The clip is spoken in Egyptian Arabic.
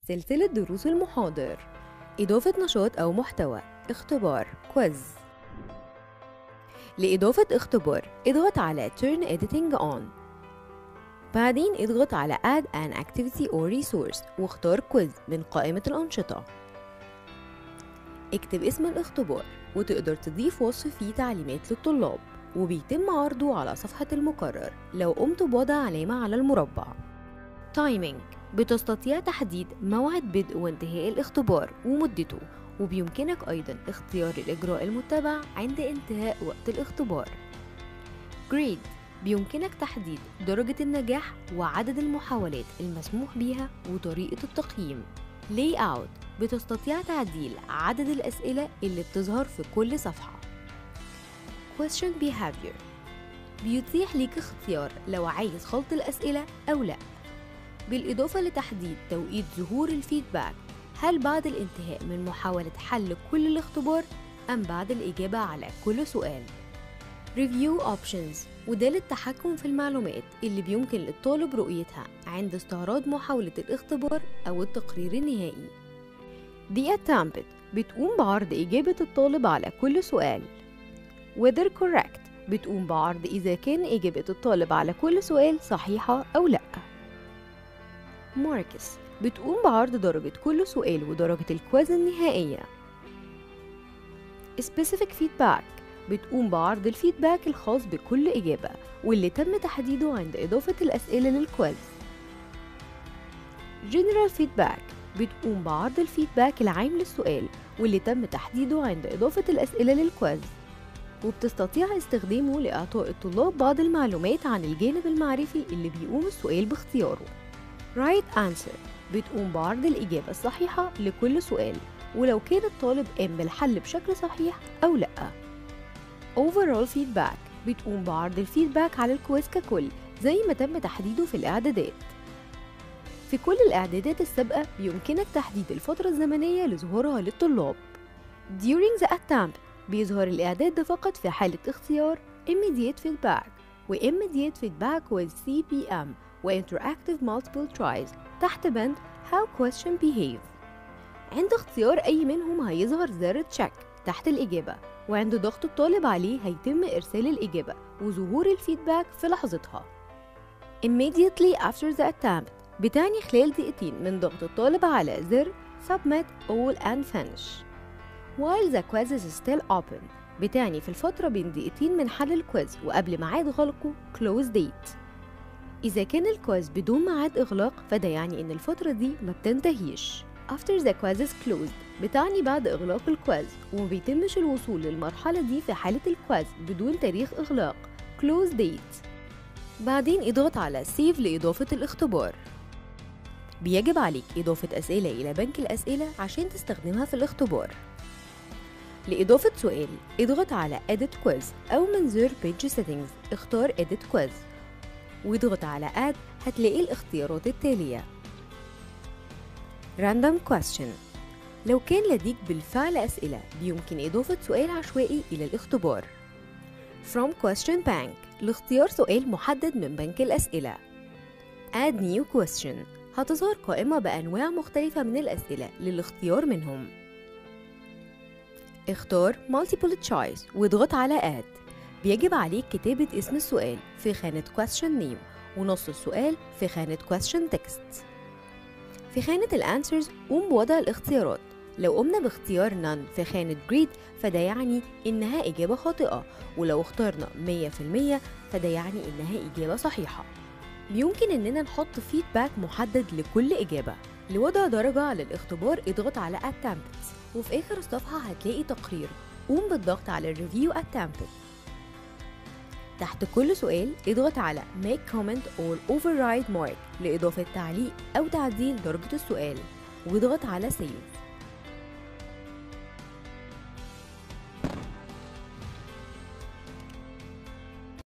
سلسلة دروس المحاضر إضافة نشاط أو محتوى اختبار كويز لإضافة اختبار اضغط على Turn Editing On بعدين اضغط على Add an Activity or Resource واختار كويز من قائمة الأنشطة اكتب اسم الاختبار وتقدر تضيف وصف فيه تعليمات للطلاب وبيتم عرضه على صفحة المقرر لو قمت بوضع علامة على المربع تايمينج بتستطيع تحديد موعد بدء وانتهاء الاختبار ومدته وبيمكنك أيضا اختيار الإجراء المتبع عند انتهاء وقت الاختبار جريد بيمكنك تحديد درجة النجاح وعدد المحاولات المسموح بيها وطريقة التقييم لاي اوت بتستطيع تعديل عدد الأسئلة اللي بتظهر في كل صفحة question behavior بيتيح ليك اختيار لو عايز خلط الأسئلة أو لأ بالإضافة لتحديد توقيت ظهور الفيدباك هل بعد الانتهاء من محاولة حل كل الاختبار أم بعد الإجابة على كل سؤال Review Options وده للتحكم في المعلومات اللي بيمكن للطالب رؤيتها عند استعراض محاولة الاختبار أو التقرير النهائي The Attempt بتقوم بعرض إجابة الطالب على كل سؤال Whether Correct بتقوم بعرض إذا كان إجابة الطالب على كل سؤال صحيحة أو لأ ماركس بتقوم بعرض درجة كل سؤال ودرجة الكويز النهائية Specific Feedback بتقوم بعرض الفيدباك الخاص بكل إجابة واللي تم تحديده عند إضافة الأسئلة للكويز General Feedback بتقوم بعرض الفيدباك العام للسؤال واللي تم تحديده عند إضافة الأسئلة للكويز وبتستطيع استخدامه لإعطاء الطلاب بعض المعلومات عن الجانب المعرفي اللي بيقوم السؤال باختياره Right Answer بتقوم بعرض الإجابة الصحيحة لكل سؤال ولو كان الطالب قام بالحل بشكل صحيح أو لأ Overall Feedback بتقوم بعرض الفيدباك على الكويز ككل زي ما تم تحديده في الإعدادات في كل الإعدادات السابقة بيمكنك تحديد الفترة الزمنية لظهورها للطلاب During the attempt بيظهر الإعداد ده فقط في حالة اختيار Immediate Feedback و Immediate Feedback with CPM و Interactive Multiple Tries تحت بند How Question Behave عند اختيار أي منهم هيظهر زر تشيك تحت الإجابة وعند ضغط الطالب عليه هيتم إرسال الإجابة وظهور الفيدباك في لحظتها Immediately after the attempt بتعني خلال دقيقتين من ضغط الطالب على زر Submit All and Finish While the quiz is still open بتعني في الفترة بين دقيقتين من حل الكويز وقبل ميعاد غلقه Close Date إذا كان الكويز بدون ميعاد إغلاق فده يعني إن الفترة دي ما بتنتهيش After the quiz is closed بتعني بعد إغلاق الكويز وما بيتمش الوصول للمرحلة دي في حالة الكويز بدون تاريخ إغلاق Close Date بعدين اضغط على Save لإضافة الاختبار بيجب عليك إضافة أسئلة إلى بنك الأسئلة عشان تستخدمها في الاختبار لإضافة سؤال اضغط على Edit Quiz أو من زر Page Settings اختار Edit Quiz واضغط على Add هتلاقي الاختيارات التالية Random Question لو كان لديك بالفعل أسئلة بيمكن إضافة سؤال عشوائي إلى الاختبار From Question Bank لاختيار سؤال محدد من بنك الأسئلة Add New Question هتظهر قائمة بأنواع مختلفة من الأسئلة للاختيار منهم اختار Multiple Choice واضغط على Add بيجب عليك كتابة اسم السؤال في خانة Question Name ونص السؤال في خانة Question Text في خانة الأنسرز قوم بوضع الاختيارات لو قمنا باختيار none في خانة grade فده يعني إنها إجابة خاطئة ولو اخترنا 100% فده يعني إنها إجابة صحيحة بيمكن إننا نحط فيدباك محدد لكل إجابة لوضع درجة على الاختبار اضغط على Attempts وفي آخر الصفحة هتلاقي تقرير قوم بالضغط على Review Attempted تحت كل سؤال اضغط على Make Comment or Override Mark لإضافة تعليق أو تعديل درجة السؤال واضغط على Save